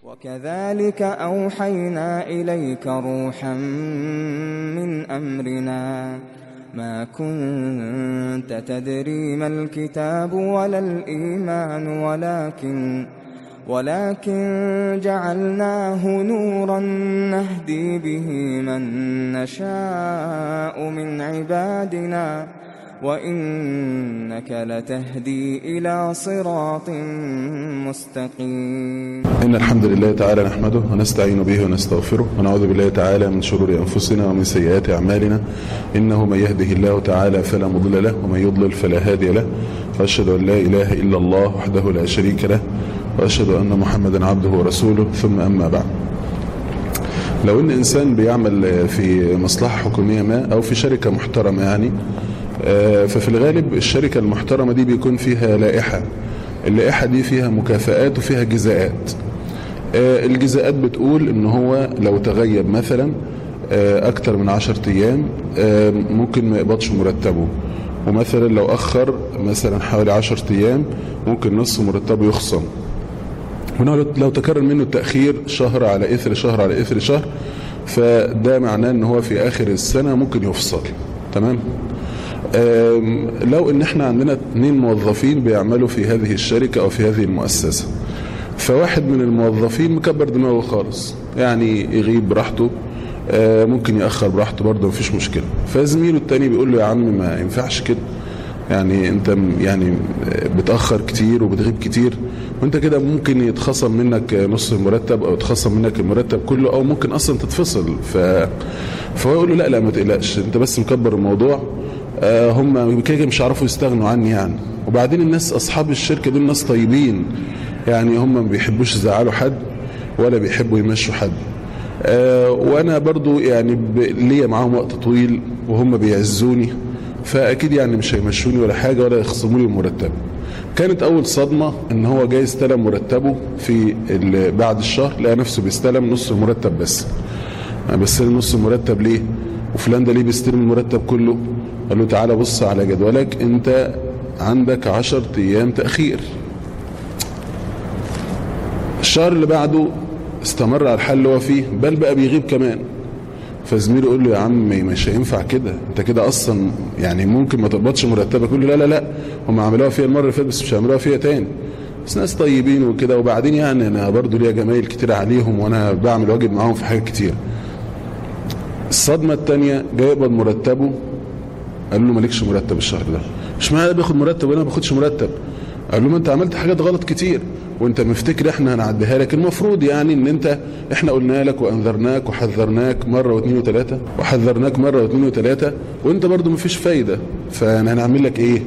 وكذلك أوحينا إليك روحا من أمرنا ما كنت تدري ما الكتاب ولا الإيمان ولكن ولكن جعلناه نورا نهدي به من نشاء من عبادنا وإنك لتهدي إلى صراط مستقيم إن الحمد لله تعالى نحمده ونستعين به ونستغفره ونعوذ بالله تعالى من شرور أنفسنا ومن سيئات أعمالنا إنه من يهده الله تعالى فلا مضل له ومن يضلل فلا هادي له وأشهد أن لا إله إلا الله وحده لا شريك له وأشهد أن محمدا عبده ورسوله ثم أما بعد لو ان انسان بيعمل في مصلحه حكوميه ما او في شركه محترمه يعني ففي الغالب الشركه المحترمه دي بيكون فيها لائحه اللائحه دي فيها مكافآت وفيها جزاءات الجزاءات بتقول ان هو لو تغيب مثلا اكتر من عشرة ايام ممكن ما يقبضش مرتبه ومثلا لو اخر مثلا حوالي عشرة ايام ممكن نص مرتبه يخصم هنا لو تكرر منه التأخير شهر على إثر شهر على إثر شهر فده معناه ان هو في آخر السنة ممكن يفصل تمام لو ان احنا عندنا اثنين موظفين بيعملوا في هذه الشركة او في هذه المؤسسة فواحد من الموظفين مكبر دماغه خالص يعني يغيب براحته ممكن يأخر براحته برضه مفيش مشكلة فزميله التاني بيقول له يا عم ما ينفعش كده يعني انت يعني بتأخر كتير وبتغيب كتير وانت كده ممكن يتخصم منك نص المرتب او يتخصم منك المرتب كله او ممكن اصلا تتفصل ف... فهو يقول له لا لا ما تقلقش انت بس مكبر الموضوع آه هم كده مش عارفوا يستغنوا عني يعني وبعدين الناس اصحاب الشركه دول ناس طيبين يعني هم ما بيحبوش يزعلوا حد ولا بيحبوا يمشوا حد آه وانا برضو يعني ب... ليا معاهم وقت طويل وهم بيعزوني فاكيد يعني مش هيمشوني ولا حاجه ولا يخصموا لي المرتب كانت اول صدمه ان هو جاي استلم مرتبه في بعد الشهر لقى نفسه بيستلم نص المرتب بس بيستلم نص المرتب ليه وفلان ده ليه بيستلم المرتب كله قال له تعالى بص على جدولك انت عندك عشر ايام تاخير الشهر اللي بعده استمر على الحال اللي هو فيه بل بقى بيغيب كمان فزميله يقول له يا عم مش هينفع كده انت كده اصلا يعني ممكن ما تقبضش مرتبك يقول له لا لا لا هم عملوها فيا المره اللي فاتت بس مش هيعملوها فيا تاني بس ناس طيبين وكده وبعدين يعني انا برضو ليا جمايل كتير عليهم وانا بعمل واجب معاهم في حاجات كتير الصدمه الثانيه جاي يقبض مرتبه قال له مالكش مرتب الشهر ده مش معنى بياخد مرتب وانا ما باخدش مرتب قال له ما انت عملت حاجات غلط كتير وانت مفتكر احنا هنعديها لك المفروض يعني ان انت احنا قلنا لك وانذرناك وحذرناك مره واثنين وثلاثه وحذرناك مره واثنين وثلاثه وانت برضو مفيش فايده فهنعمل لك ايه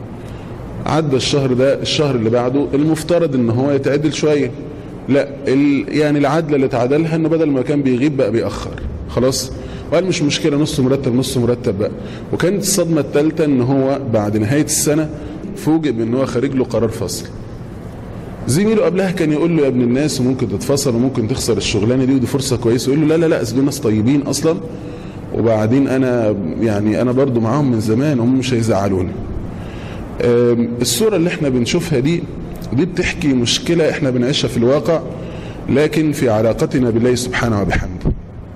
عدى الشهر ده الشهر اللي بعده المفترض ان هو يتعدل شويه لا ال يعني العدله اللي اتعدلها انه بدل ما كان بيغيب بقى بيأخر خلاص وقال مش مشكله نص مرتب نص مرتب بقى وكانت الصدمه الثالثه ان هو بعد نهايه السنه فوجئ بان هو خارج له قرار فصل زميله قبلها كان يقول له يا ابن الناس وممكن تتفصل وممكن تخسر الشغلانه دي ودي فرصه كويسه يقول له لا لا لا دول ناس طيبين اصلا وبعدين انا يعني انا برضو معاهم من زمان هم مش هيزعلوني الصوره اللي احنا بنشوفها دي دي بتحكي مشكله احنا بنعيشها في الواقع لكن في علاقتنا بالله سبحانه وبحمده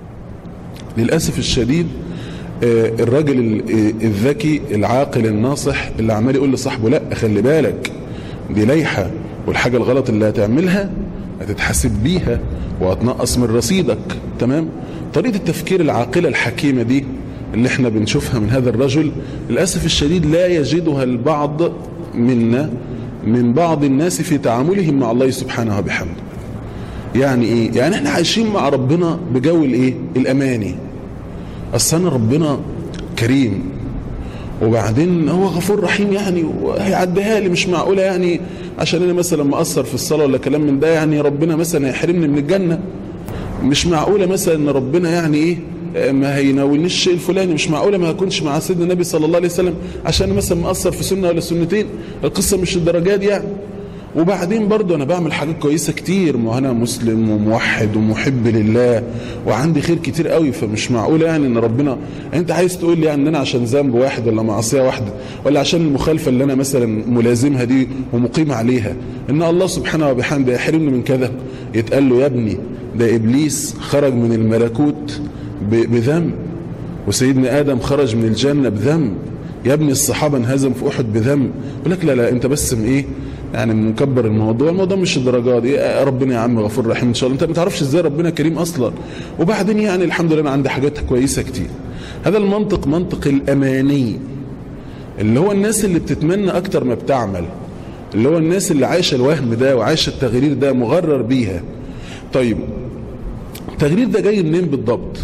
للاسف الشديد الراجل الذكي العاقل الناصح اللي عمال يقول لصاحبه لا خلي بالك دي لائحه والحاجة الغلط اللي هتعملها هتتحاسب بيها وهتنقص من رصيدك تمام طريقة التفكير العاقلة الحكيمة دي اللي احنا بنشوفها من هذا الرجل للأسف الشديد لا يجدها البعض منا من بعض الناس في تعاملهم مع الله سبحانه وبحمده يعني ايه يعني احنا عايشين مع ربنا بجو الايه الاماني اصل ربنا كريم وبعدين هو غفور رحيم يعني وهيعديها لي مش معقوله يعني عشان انا مثلا مقصر في الصلاه ولا كلام من ده يعني ربنا مثلا يحرمني من الجنه مش معقوله مثلا ان ربنا يعني ايه ما هيناولنيش الشيء الفلاني مش معقوله ما هكونش مع سيدنا النبي صلى الله عليه وسلم عشان مثلا مقصر في سنه ولا سنتين القصه مش الدرجات دي يعني وبعدين برضه انا بعمل حاجات كويسه كتير ما انا مسلم وموحد ومحب لله وعندي خير كتير قوي فمش معقوله يعني ان ربنا انت عايز تقول لي يعني ان انا عشان ذنب واحد ولا معصيه واحده ولا عشان المخالفه اللي انا مثلا ملازمها دي ومقيم عليها ان الله سبحانه وبحمده يحرمني من كذا يتقال له يا ابني ده ابليس خرج من الملكوت بذنب وسيدنا ادم خرج من الجنه بذنب يا ابني الصحابه انهزم في احد بذنب يقول لك لا لا انت بس من ايه يعني مكبر الموضوع الموضوع مش الدرجات دي يا ربنا يا عم غفور رحيم ان شاء الله انت ما تعرفش ازاي ربنا كريم اصلا وبعدين يعني الحمد لله انا عندي حاجات كويسه كتير هذا المنطق منطق الاماني اللي هو الناس اللي بتتمنى اكتر ما بتعمل اللي هو الناس اللي عايشه الوهم ده وعايشه التغرير ده مغرر بيها طيب التغرير ده جاي منين بالضبط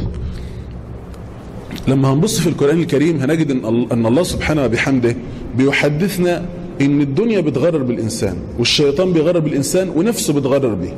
لما هنبص في القرآن الكريم هنجد أن الله سبحانه وبحمده بيحدثنا ان الدنيا بتغرر بالإنسان والشيطان بيغرر بالإنسان ونفسه بتغرر بيه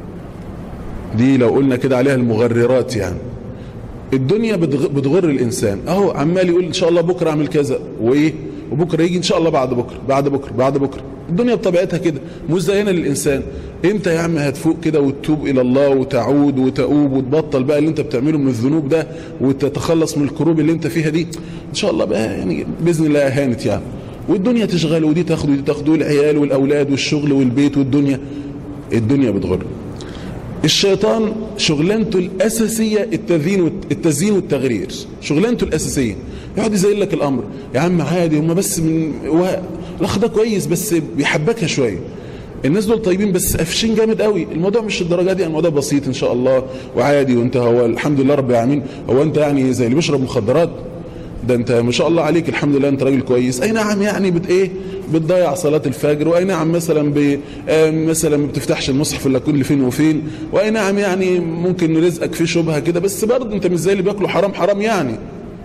دي لو قلنا كده عليها المغررات يعني الدنيا بتغر الإنسان اهو عمال يقول إن شاء الله بكرة أعمل كذا وإيه وبكرة يجي إن شاء الله بعد بكرة بعد بكرة بعد بكرة الدنيا بطبيعتها كده مزينة للإنسان امتى يا عم هتفوق كده وتتوب إلى الله وتعود وتؤوب وتبطل بقى اللي انت بتعمله من الذنوب ده وتتخلص من الكروب اللي انت فيها دي إن شاء الله بقى يعني بإذن الله هانت يعني والدنيا تشغل ودي تاخد ودي تاخد والعيال والأولاد والشغل والبيت والدنيا الدنيا بتغر الشيطان شغلانته الأساسية التزيين التزيين والتغرير شغلانته الأساسية يقعد يزين لك الأمر يا عم عادي هم بس من و... الأخ ده كويس بس بيحبكها شوية الناس دول طيبين بس قافشين جامد قوي الموضوع مش الدرجه دي الموضوع بسيط ان شاء الله وعادي وانت هو الحمد لله رب العالمين هو انت يعني زي اللي بيشرب مخدرات ده انت ما شاء الله عليك الحمد لله انت راجل كويس اي نعم يعني بت ايه بتضيع صلاة الفجر واي نعم مثلا ب مثلا ما بتفتحش المصحف الا كل فين وفين واي نعم يعني ممكن رزقك فيه شبهه كده بس برضه انت مش زي اللي بياكلوا حرام حرام يعني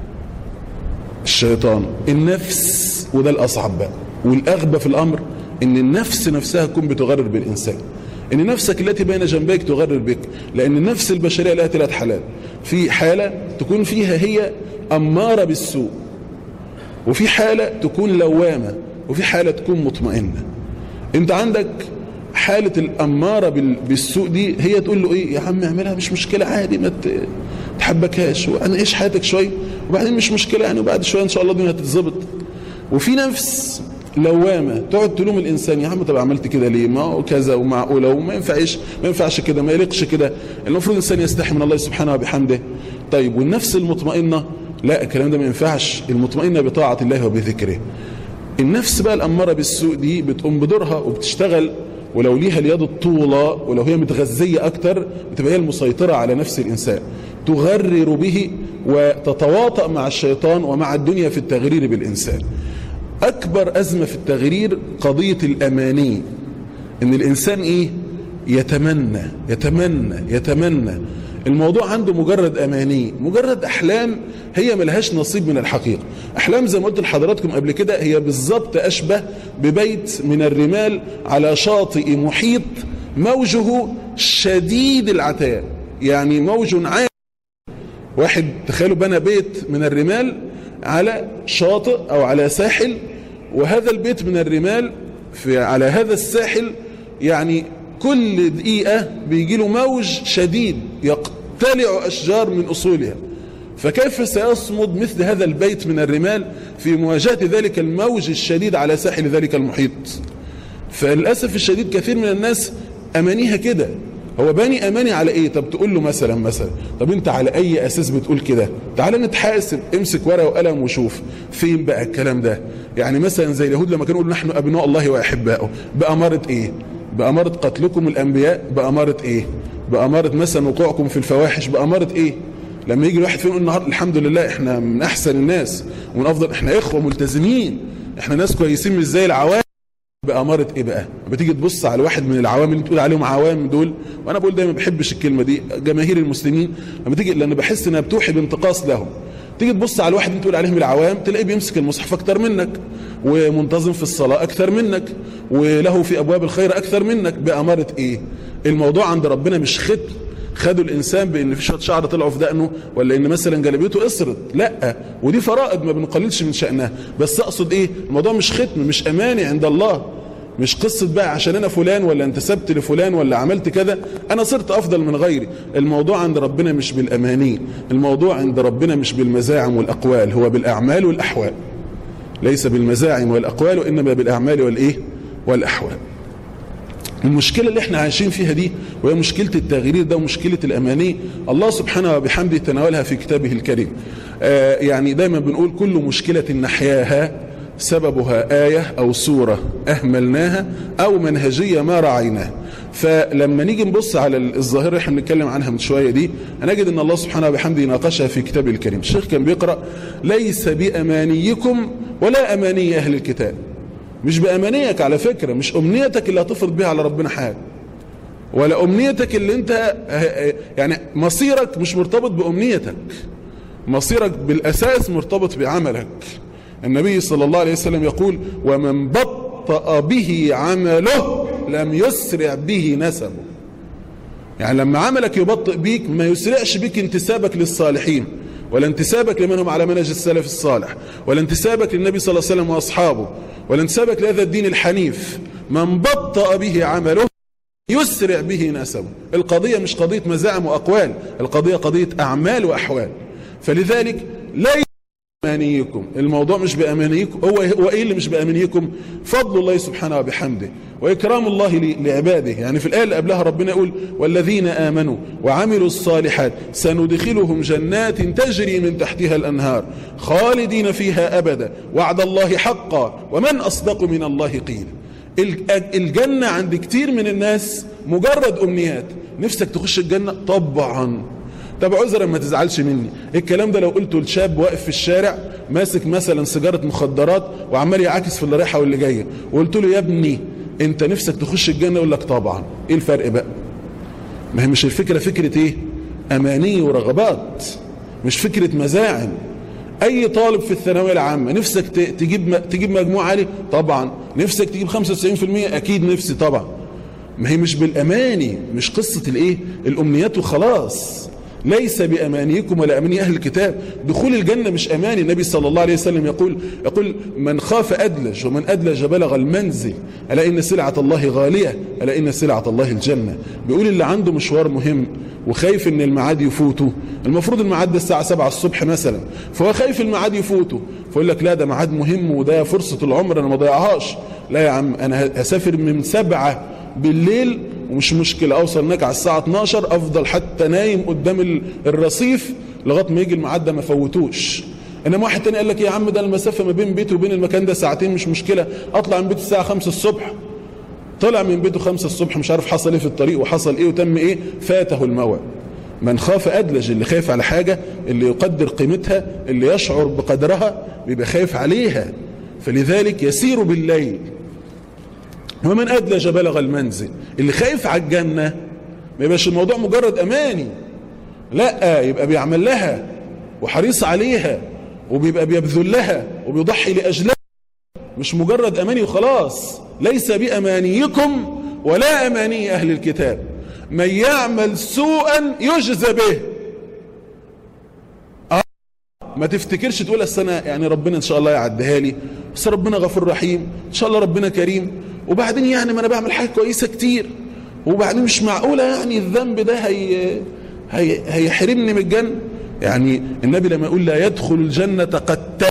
الشيطان النفس وده الاصعب بقى والاغبى في الامر ان النفس نفسها تكون بتغرر بالانسان ان نفسك التي بين جنبيك تغرر بك لان النفس البشريه لها ثلاث حالات في حاله تكون فيها هي اماره بالسوء وفي حاله تكون لوامه وفي حاله تكون مطمئنه انت عندك حاله الاماره بالسوء دي هي تقول له ايه يا عم اعملها مش مشكله عادي ما تحبكهاش وانا ايش حياتك شويه وبعدين مش مشكله يعني وبعد شويه ان شاء الله الدنيا هتتظبط وفي نفس لوامه تقعد تلوم الانسان يا عم طب عملت كده ليه ما هو كذا ومعقوله وما ينفعش ما ينفعش كده ما يليقش كده المفروض الانسان يستحي من الله سبحانه وبحمده طيب والنفس المطمئنه لا الكلام ده ما ينفعش المطمئنه بطاعه الله وبذكره النفس بقى الاماره بالسوء دي بتقوم بدورها وبتشتغل ولو ليها اليد الطولة ولو هي متغذية أكتر بتبقى هي المسيطرة على نفس الإنسان تغرر به وتتواطأ مع الشيطان ومع الدنيا في التغرير بالإنسان أكبر أزمة في التغرير قضية الأماني إن الإنسان إيه يتمنى يتمنى يتمنى الموضوع عنده مجرد أماني مجرد أحلام هي ملهاش نصيب من الحقيقة أحلام زي ما قلت لحضراتكم قبل كده هي بالظبط أشبه ببيت من الرمال على شاطئ محيط موجه شديد العتاء يعني موج عالي واحد تخيلوا بنى بيت من الرمال على شاطئ أو على ساحل وهذا البيت من الرمال في على هذا الساحل يعني كل دقيقة بيجي له موج شديد يقتلع أشجار من أصولها فكيف سيصمد مثل هذا البيت من الرمال في مواجهة ذلك الموج الشديد على ساحل ذلك المحيط فللأسف الشديد كثير من الناس أمانيها كده هو باني أماني على إيه طب تقول له مثلا مثلا طب أنت على أي أساس بتقول كده تعال نتحاسب امسك ورقة وقلم وشوف فين بقى الكلام ده يعني مثلا زي اليهود لما كانوا يقولوا نحن أبناء الله وأحباؤه بأمارة إيه بأمارة قتلكم الأنبياء بأمارة إيه بأمارة مثلا وقوعكم في الفواحش بأمارة إيه لما يجي الواحد فيهم يقول النهارده الحمد لله احنا من احسن الناس ومن افضل احنا اخوه ملتزمين احنا ناس كويسين مش زي العوام بأمارة ايه بقى بتيجي تبص على واحد من العوام اللي تقول عليهم عوام دول وانا بقول دايما ما بحبش الكلمه دي جماهير المسلمين لما تيجي لان بحس انها بتوحي بانتقاص لهم تيجي تبص على الواحد اللي تقول عليهم العوام تلاقيه بيمسك المصحف اكتر منك ومنتظم في الصلاه اكتر منك وله في ابواب الخير اكثر منك بأمارة ايه الموضوع عند ربنا مش ختم خدوا الانسان بان في شويه شعر طلعوا في دقنه ولا ان مثلا جلبيته قصرت لا ودي فرائض ما بنقللش من شانها بس اقصد ايه الموضوع مش ختم مش اماني عند الله مش قصة بقى عشان أنا فلان ولا انتسبت لفلان ولا عملت كذا أنا صرت أفضل من غيري الموضوع عند ربنا مش بالأماني الموضوع عند ربنا مش بالمزاعم والأقوال هو بالأعمال والأحوال ليس بالمزاعم والأقوال وإنما بالأعمال والإيه والأحوال المشكلة اللي احنا عايشين فيها دي وهي مشكلة التغيير ده ومشكلة الأماني الله سبحانه وبحمده تناولها في كتابه الكريم آه يعني دايما بنقول كل مشكلة نحياها سببها آية أو سورة أهملناها أو منهجية ما رعيناها فلما نيجي نبص على الظاهرة اللي احنا بنتكلم عنها من شوية دي هنجد ان الله سبحانه وبحمده ناقشها في كتابه الكريم الشيخ كان بيقرأ ليس بأمانيكم ولا أماني أهل الكتاب مش بأمانيك على فكرة مش أمنيتك اللي هتفرض بيها على ربنا حاجة ولا أمنيتك اللي انت يعني مصيرك مش مرتبط بأمنيتك مصيرك بالأساس مرتبط بعملك النبي صلى الله عليه وسلم يقول ومن بطأ به عمله لم يسرع به نسبه يعني لما عملك يبطئ بيك ما يسرعش بيك انتسابك للصالحين ولا انتسابك لمن هم على منهج السلف الصالح ولا انتسابك للنبي صلى الله عليه وسلم وأصحابه ولا انتسابك لهذا الدين الحنيف من بطأ به عمله يسرع به نسبه القضية مش قضية مزاعم وأقوال القضية قضية أعمال وأحوال فلذلك لا بأمانيكم الموضوع مش بأمانيكم هو هو إيه اللي مش بأمانيكم فضل الله سبحانه وبحمده وإكرام الله لعباده يعني في الآية اللي قبلها ربنا يقول والذين آمنوا وعملوا الصالحات سندخلهم جنات تجري من تحتها الأنهار خالدين فيها أبدا وعد الله حقا ومن أصدق من الله قيل الجنة عند كتير من الناس مجرد أمنيات نفسك تخش الجنة طبعا طب عذرا ما تزعلش مني الكلام ده لو قلته لشاب واقف في الشارع ماسك مثلا سيجاره مخدرات وعمال يعاكس في اللي رايحه واللي جايه وقلت له يا ابني انت نفسك تخش الجنه يقول لك طبعا ايه الفرق بقى ما هي مش الفكره فكره ايه اماني ورغبات مش فكره مزاعم اي طالب في الثانويه العامه نفسك تجيب تجيب مجموع عالي طبعا نفسك تجيب 95% اكيد نفسي طبعا ما هي مش بالاماني مش قصه الايه الامنيات وخلاص ليس بأمانيكم ولا أماني أهل الكتاب دخول الجنة مش أماني النبي صلى الله عليه وسلم يقول يقول من خاف أدلج ومن أدلج بلغ المنزل ألا إن سلعة الله غالية ألا إن سلعة الله الجنة بيقول اللي عنده مشوار مهم وخايف ان الميعاد يفوته المفروض الميعاد ده الساعة 7 الصبح مثلا فهو خايف الميعاد يفوته فيقول لك لا ده ميعاد مهم وده فرصة العمر انا ما ضيعهاش لا يا عم انا هسافر من سبعة بالليل ومش مشكلة اوصل هناك على الساعة 12 افضل حتى نايم قدام الرصيف لغاية ما يجي الميعاد ده ما فوتوش انما واحد تاني قال لك يا عم ده المسافة ما بين بيتي وبين المكان ده ساعتين مش مشكلة اطلع من بيتي الساعة 5 الصبح طلع من بيته 5 الصبح مش عارف حصل ايه في الطريق وحصل ايه وتم ايه فاته الموعد من خاف أدلج اللي خايف على حاجة اللي يقدر قيمتها اللي يشعر بقدرها بيبقى خايف عليها فلذلك يسير بالليل ومن أدلج بلغ المنزل اللي خايف على الجنة ما يبقاش الموضوع مجرد أماني لا يبقى بيعمل لها وحريص عليها وبيبقى بيبذل لها وبيضحي لأجلها مش مجرد أماني وخلاص ليس بأمانيكم ولا أماني أهل الكتاب من يعمل سوءا يجزى به آه. ما تفتكرش تقول السنة يعني ربنا إن شاء الله يعديها لي بس ربنا غفور رحيم إن شاء الله ربنا كريم وبعدين يعني ما أنا بعمل حاجة كويسة كتير وبعدين مش معقولة يعني الذنب ده هي هي هيحرمني من الجنة يعني النبي لما يقول لا يدخل الجنة قتات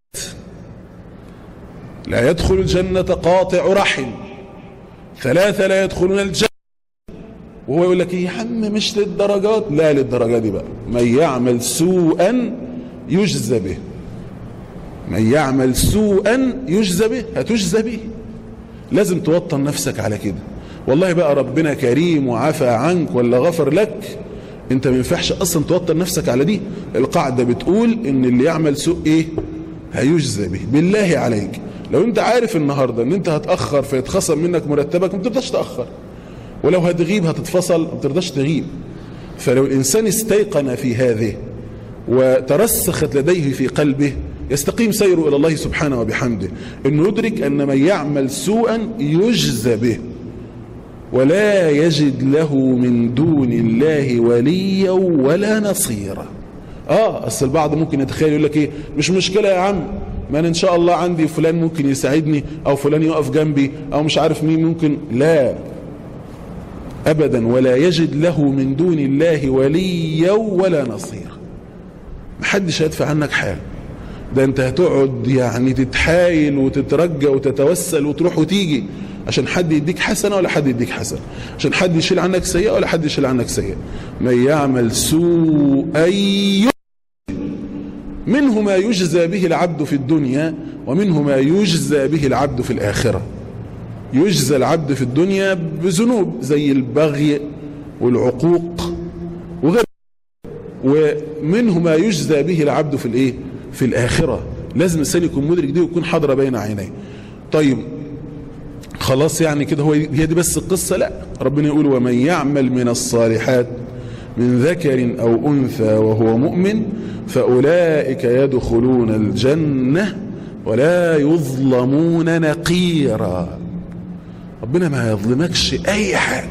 لا يدخل الجنة قاطع رحم ثلاثة لا يدخلون الجنة وهو يقول لك يا عم مش للدرجات لا للدرجة دي بقى من يعمل سوءا يجزى به من يعمل سوءا يجزى به هتجزى به لازم توطن نفسك على كده والله بقى ربنا كريم وعفى عنك ولا غفر لك انت ما ينفعش اصلا توطن نفسك على دي القاعدة بتقول ان اللي يعمل سوء ايه هيجزى به بالله عليك لو انت عارف النهاردة ان انت هتأخر فيتخصم منك مرتبك ما ترضاش تأخر ولو هتغيب هتتفصل ما ترضاش تغيب فلو الإنسان استيقن في هذه وترسخت لديه في قلبه يستقيم سيره إلى الله سبحانه وبحمده أنه يدرك أن من يعمل سوءا يجزى به ولا يجد له من دون الله وليا ولا نصيرا اه اصل البعض ممكن يتخيل يقول لك ايه مش مشكله يا عم ما انا ان شاء الله عندي فلان ممكن يساعدني او فلان يقف جنبي او مش عارف مين ممكن لا ابدا ولا يجد له من دون الله وليا ولا نصيرا محدش هيدفع عنك حاجه ده انت هتقعد يعني تتحايل وتترجى وتتوسل وتروح وتيجي عشان حد يديك حسنه ولا حد يديك حسنه عشان حد يشيل عنك سيئه ولا حد يشيل عنك سيئه من يعمل سوءا منه ما يجزى به العبد في الدنيا ومنه ما يجزى به العبد في الآخرة يجزى العبد في الدنيا بذنوب زي البغي والعقوق وغير ومنه ما يجزى به العبد في الايه في الآخرة لازم الانسان يكون مدرك دي ويكون حاضرة بين عينيه طيب خلاص يعني كده هو هي دي بس القصة لا ربنا يقول ومن يعمل من الصالحات من ذكر أو أنثى وهو مؤمن فأولئك يدخلون الجنة ولا يظلمون نقيرا ربنا ما يظلمكش أي حاجة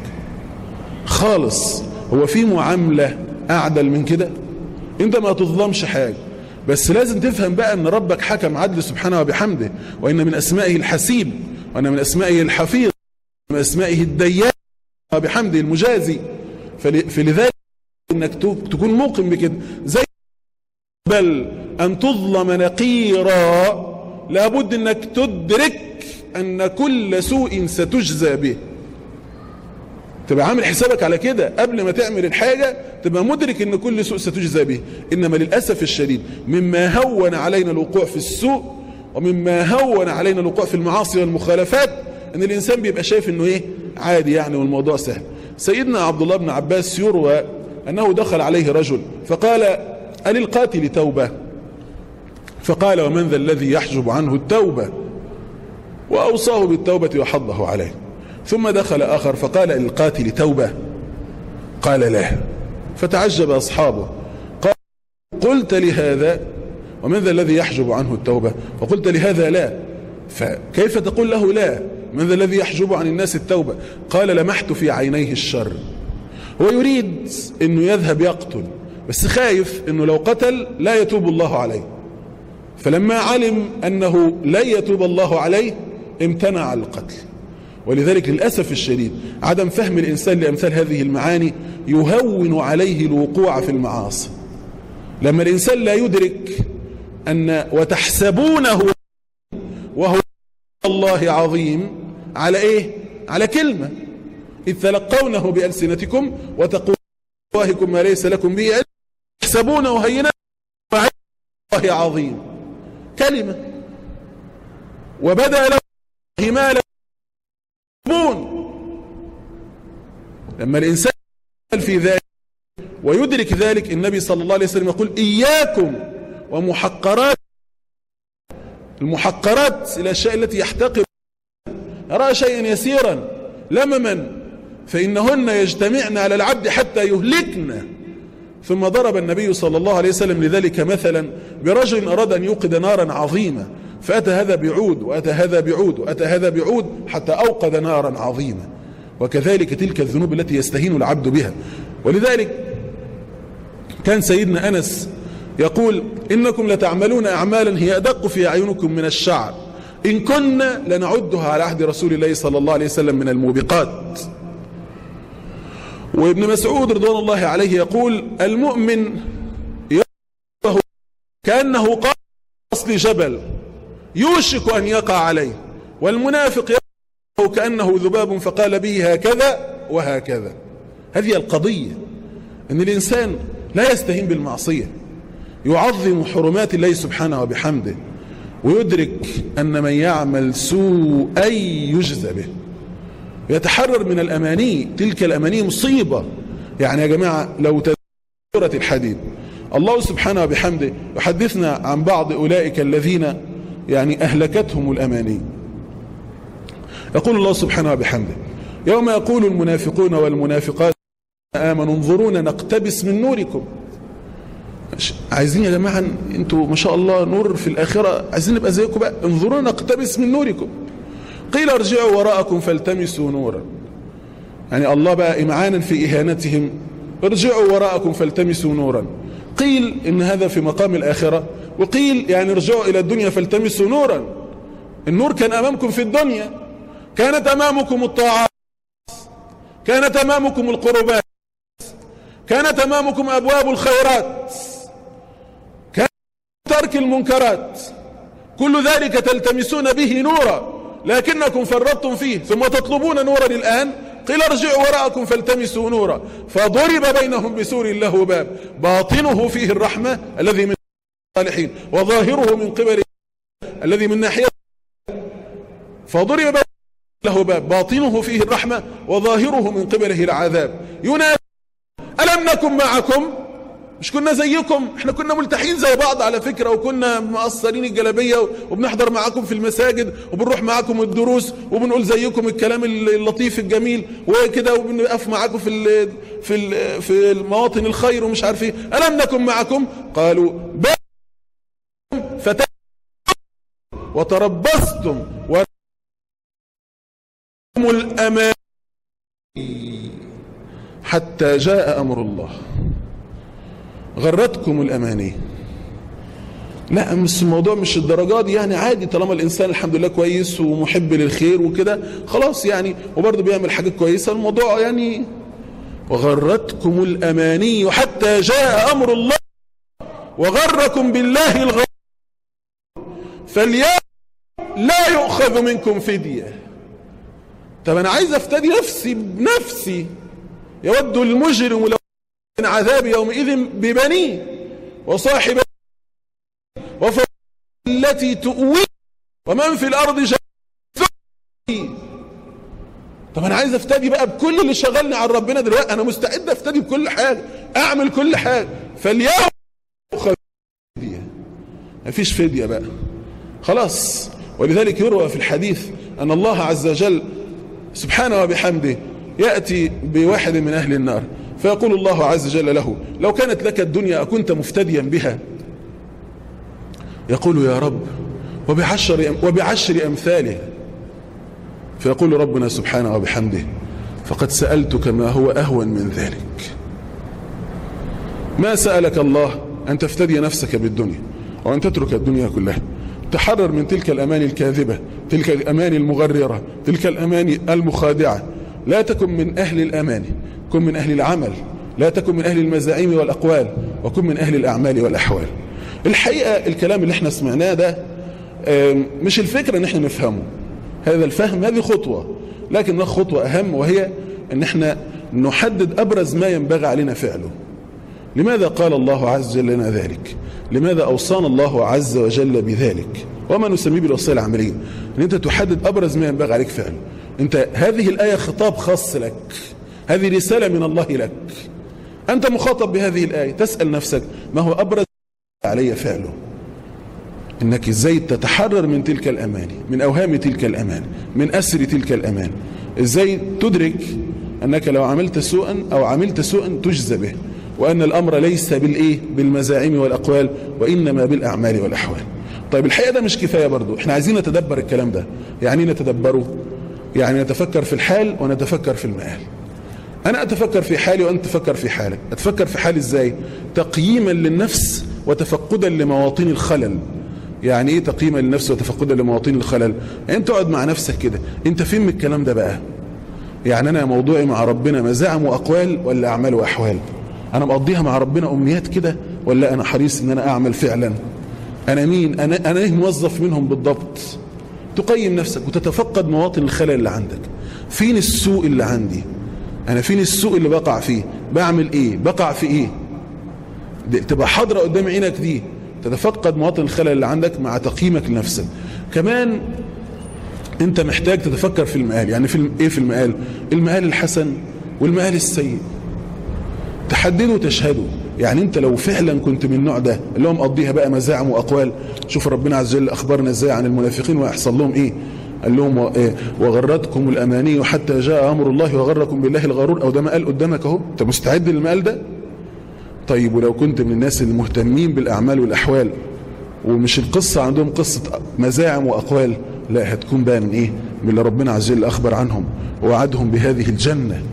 خالص هو في معاملة أعدل من كده انت ما تظلمش حاجة بس لازم تفهم بقى ان ربك حكم عدل سبحانه وبحمده وان من اسمائه الحسيب وان من اسمائه الحفيظ ومن اسمائه الديان وبحمده المجازي فلذلك انك تكون موقن بكده زي بل ان تظلم نقيرا لابد انك تدرك ان كل سوء ستجزى به تبقى عامل حسابك على كده قبل ما تعمل الحاجة تبقى مدرك ان كل سوء ستجزى به انما للأسف الشديد مما هون علينا الوقوع في السوء ومما هون علينا الوقوع في المعاصي والمخالفات ان الانسان بيبقى شايف انه ايه عادي يعني والموضوع سهل سيدنا عبد الله بن عباس يروى انه دخل عليه رجل فقال أل القاتل توبة فقال ومن ذا الذي يحجب عنه التوبة وأوصاه بالتوبة وحضه عليه ثم دخل آخر فقال للقاتل توبة قال لا فتعجب أصحابه قال قلت لهذا ومن ذا الذي يحجب عنه التوبة وقلت لهذا لا فكيف تقول له لا من ذا الذي يحجب عن الناس التوبة قال لمحت في عينيه الشر هو يريد انه يذهب يقتل بس خايف انه لو قتل لا يتوب الله عليه فلما علم انه لن يتوب الله عليه امتنع عن القتل ولذلك للأسف الشديد عدم فهم الإنسان لأمثال هذه المعاني يهون عليه الوقوع في المعاصي لما الإنسان لا يدرك أن وتحسبونه وهو الله عظيم على إيه على كلمة إذ تلقونه بألسنتكم وتقول اللهكم ما ليس لكم به علم تحسبونه هينا الله عظيم كلمة وبدأ له ما لا لما الإنسان في ذلك ويدرك ذلك النبي صلى الله عليه وسلم يقول إياكم ومحقرات المحقرات الأشياء التي يحتقر يرى شيئا يسيرا لمما فإنهن يجتمعن على العبد حتى يهلكنا ثم ضرب النبي صلى الله عليه وسلم لذلك مثلا برجل أراد أن يوقد نارا عظيمة فأتى هذا بعود وأتى هذا بعود وأتى هذا بعود حتى أوقد نارا عظيمة وكذلك تلك الذنوب التي يستهين العبد بها ولذلك كان سيدنا أنس يقول إنكم لتعملون أعمالا هي أدق في أعينكم من الشعر إن كنا لنعدها على عهد رسول الله صلى الله عليه وسلم من الموبقات وابن مسعود رضوان الله عليه يقول المؤمن يراه كأنه قال أصل جبل يوشك أن يقع عليه والمنافق يراه كأنه ذباب فقال به هكذا وهكذا هذه القضية أن الإنسان لا يستهين بالمعصية يعظم حرمات الله سبحانه وبحمده ويدرك أن من يعمل سوء يجزى به يتحرر من الأماني تلك الأماني مصيبة يعني يا جماعة لو تذكرت الحديد الله سبحانه وبحمده يحدثنا عن بعض أولئك الذين يعني أهلكتهم الأماني يقول الله سبحانه وبحمده يوم يقول المنافقون والمنافقات آمنوا انظرونا نقتبس من نوركم عايزين يا جماعة انتوا ما شاء الله نور في الآخرة عايزين نبقى زيكم بقى انظرونا نقتبس من نوركم قيل ارجعوا وراءكم فالتمسوا نورا يعني الله بقى إمعانا في إهانتهم ارجعوا وراءكم فالتمسوا نورا قيل إن هذا في مقام الآخرة وقيل يعني ارجعوا إلى الدنيا فالتمسوا نورا النور كان أمامكم في الدنيا كانت أمامكم الطاعات كانت أمامكم القربات كانت أمامكم أبواب الخيرات كان ترك المنكرات كل ذلك تلتمسون به نورا لكنكم فرطتم فيه ثم تطلبون نورا الآن قيل ارجعوا وراءكم فالتمسوا نورا فضرب بينهم بسور له باب باطنه فيه الرحمة الذي من الصالحين وظاهره من قبل الذي من ناحية فضرب له باب باطنه فيه الرحمة وظاهره من قبله العذاب ينادي ألم نكن معكم مش كنا زيكم احنا كنا ملتحين زي بعض على فكرة وكنا مقصرين الجلابية وبنحضر معاكم في المساجد وبنروح معاكم الدروس وبنقول زيكم الكلام اللطيف الجميل وكده وبنقف معاكم في ال في ال في المواطن الخير ومش عارف ايه ألم نكن معكم قالوا بل فت وتربصتم وربصتم الأمان حتى جاء أمر الله غرتكم الأماني لا بس الموضوع مش الدرجات دي يعني عادي طالما الإنسان الحمد لله كويس ومحب للخير وكده خلاص يعني وبرضه بيعمل حاجات كويسة الموضوع يعني وغرتكم الأماني حتى جاء أمر الله وغركم بالله الغرور فاليوم لا يؤخذ منكم فدية طب أنا عايز أفتدي نفسي بنفسي يود المجرم لو من عذاب يومئذ ببنيه وصاحب وفوق التي تؤوي ومن في الأرض جميع طب أنا عايز أفتدي بقى بكل اللي شغلني عن ربنا دلوقتي أنا مستعد أفتدي بكل حاجة أعمل كل حاجة فاليوم أخذ فدية مفيش فدية بقى خلاص ولذلك يروى في الحديث أن الله عز وجل سبحانه وبحمده يأتي بواحد من أهل النار فيقول الله عز وجل له لو كانت لك الدنيا أكنت مفتديا بها يقول يا رب وبعشر, وبعشر أمثالها فيقول ربنا سبحانه وبحمده فقد سألتك ما هو أهون من ذلك ما سألك الله أن تفتدي نفسك بالدنيا وأن تترك الدنيا كلها تحرر من تلك الأماني الكاذبة تلك الأماني المغررة تلك الأماني المخادعة لا تكن من أهل الأماني كن من أهل العمل لا تكن من أهل المزاعيم والأقوال وكن من أهل الأعمال والأحوال الحقيقة الكلام اللي احنا سمعناه ده مش الفكرة ان احنا نفهمه هذا الفهم هذه خطوة لكن خطوة أهم وهي ان احنا نحدد أبرز ما ينبغي علينا فعله لماذا قال الله عز وجل لنا ذلك لماذا أوصانا الله عز وجل بذلك وما نسميه بالوصية العملية ان انت تحدد أبرز ما ينبغي عليك فعله انت هذه الآية خطاب خاص لك هذه رسالة من الله لك أنت مخاطب بهذه الآية تسأل نفسك ما هو أبرز علي فعله إنك إزاي تتحرر من تلك الأماني من أوهام تلك الأمان من أسر تلك الأمان إزاي تدرك أنك لو عملت سوءا أو عملت سوءا تجزى به وأن الأمر ليس بالإيه بالمزاعم والأقوال وإنما بالأعمال والأحوال طيب الحقيقة ده مش كفاية برضو احنا عايزين نتدبر الكلام ده يعني نتدبره يعني نتفكر في الحال ونتفكر في المآل أنا أتفكر في حالي وأنت تفكر في حالك أتفكر في حالي إزاي تقييما للنفس وتفقدا لمواطن الخلل يعني إيه تقييما للنفس وتفقدا لمواطن الخلل يعني أنت تقعد مع نفسك كده أنت فين من الكلام ده بقى يعني أنا موضوعي مع ربنا مزاعم وأقوال ولا أعمال وأحوال أنا مقضيها مع ربنا أمنيات كده ولا أنا حريص إن أنا أعمل فعلا أنا مين أنا, أنا إيه موظف منهم بالضبط تقيم نفسك وتتفقد مواطن الخلل اللي عندك فين السوء اللي عندي انا فين السوء اللي بقع فيه بعمل ايه بقع في ايه تبقى حاضرة قدام عينك دي تتفقد مواطن الخلل اللي عندك مع تقييمك لنفسك كمان انت محتاج تتفكر في المآل يعني في ايه في المآل المآل الحسن والمآل السيء تحددوا وتشهدوا يعني انت لو فعلا كنت من النوع ده اللي هو مقضيها بقى مزاعم واقوال شوف ربنا عز وجل اخبرنا ازاي عن المنافقين ويحصل لهم ايه قال لهم وغرتكم الاماني حتى جاء امر الله وغركم بالله الغرور او ده مقال قدامك اهو انت مستعد للمقال ده طيب ولو كنت من الناس المهتمين بالاعمال والاحوال ومش القصه عندهم قصه مزاعم واقوال لا هتكون بقى من ايه من اللي ربنا عز وجل اخبر عنهم ووعدهم بهذه الجنه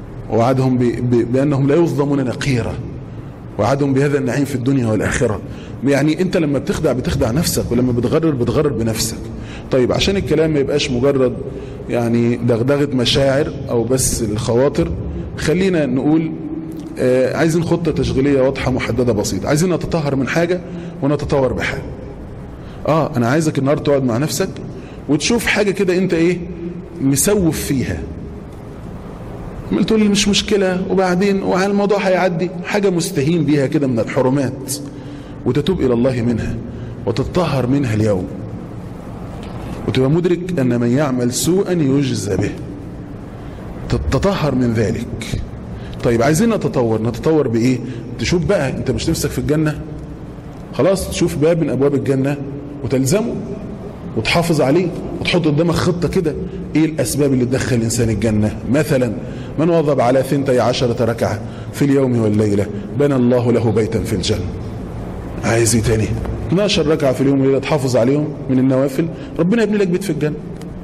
ووعدهم بانهم لا يظلمون نقيرا وعدهم بهذا النعيم في الدنيا والآخرة يعني انت لما بتخدع بتخدع نفسك ولما بتغرر بتغرر بنفسك طيب عشان الكلام ما يبقاش مجرد يعني دغدغه مشاعر او بس الخواطر خلينا نقول آه عايزين خطه تشغيليه واضحه محدده بسيطه عايزين نتطهر من حاجه ونتطور بحاجه اه انا عايزك النهارده تقعد مع نفسك وتشوف حاجه كده انت ايه مسوف فيها قلت لي مش مشكله وبعدين وعلى الموضوع هيعدي حاجه مستهين بيها كده من الحرمات وتتوب الى الله منها وتتطهر منها اليوم وتبقى مدرك ان من يعمل سوءا يجزى به تتطهر من ذلك طيب عايزين نتطور نتطور بايه تشوف بقى انت مش نفسك في الجنه خلاص تشوف باب من ابواب الجنه وتلزمه وتحافظ عليه وتحط قدامك خطه كده ايه الاسباب اللي تدخل الانسان الجنه مثلا من واظب على ثنتي عشرة ركعه في اليوم والليله بنى الله له بيتا في الجنه عايز ايه تاني 12 ركعه في اليوم والليله تحافظ عليهم من النوافل ربنا يبني لك بيت في الجنه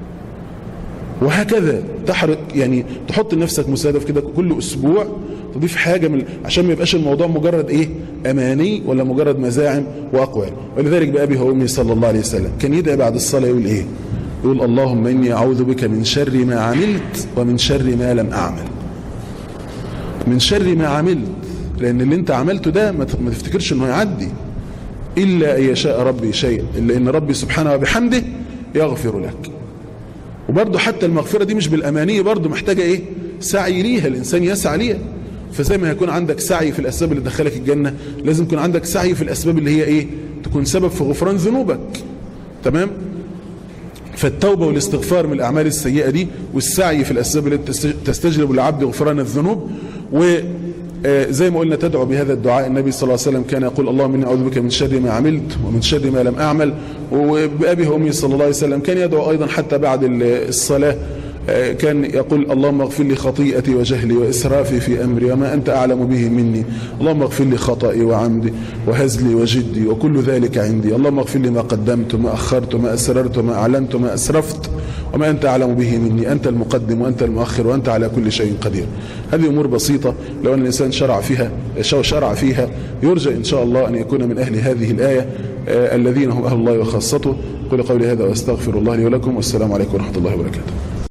وهكذا تحرق يعني تحط لنفسك مستهدف كده كل اسبوع تضيف حاجه من عشان ما يبقاش الموضوع مجرد ايه اماني ولا مجرد مزاعم واقوال ولذلك بابي وامي صلى الله عليه وسلم كان يدعي بعد الصلاه يقول ايه يقول اللهم اني اعوذ بك من شر ما عملت ومن شر ما لم اعمل من شر ما عملت لان اللي انت عملته ده ما تفتكرش انه يعدي الا ان يشاء ربي شيء الا ان ربي سبحانه وبحمده يغفر لك وبرضه حتى المغفرة دي مش بالأمانية برضه محتاجة إيه سعي ليها الإنسان يسعى ليها فزي ما هيكون عندك سعي في الأسباب اللي تدخلك الجنة لازم يكون عندك سعي في الأسباب اللي هي إيه تكون سبب في غفران ذنوبك تمام فالتوبة والاستغفار من الأعمال السيئة دي والسعي في الأسباب التي تستجلب للعبد غفران الذنوب و زي ما قلنا تدعو بهذا الدعاء النبي صلى الله عليه وسلم كان يقول اللهم اني اعوذ بك من شر ما عملت ومن شر ما لم اعمل وبابي وامي صلى الله عليه وسلم كان يدعو ايضا حتى بعد الصلاه كان يقول اللهم اغفر لي خطيئتي وجهلي واسرافي في امري وما انت اعلم به مني اللهم اغفر لي خطئي وعمدي وهزلي وجدي وكل ذلك عندي اللهم اغفر لي ما قدمت وما اخرت وما اسررت وما اعلنت وما اسرفت وما أنت أعلم به مني أنت المقدم وأنت المؤخر وأنت على كل شيء قدير هذه أمور بسيطة لو أن الإنسان شرع فيها شرع فيها يرجى إن شاء الله أن يكون من أهل هذه الآية الذين هم أهل الله وخاصته قل قولي هذا وأستغفر الله لي ولكم والسلام عليكم ورحمة الله وبركاته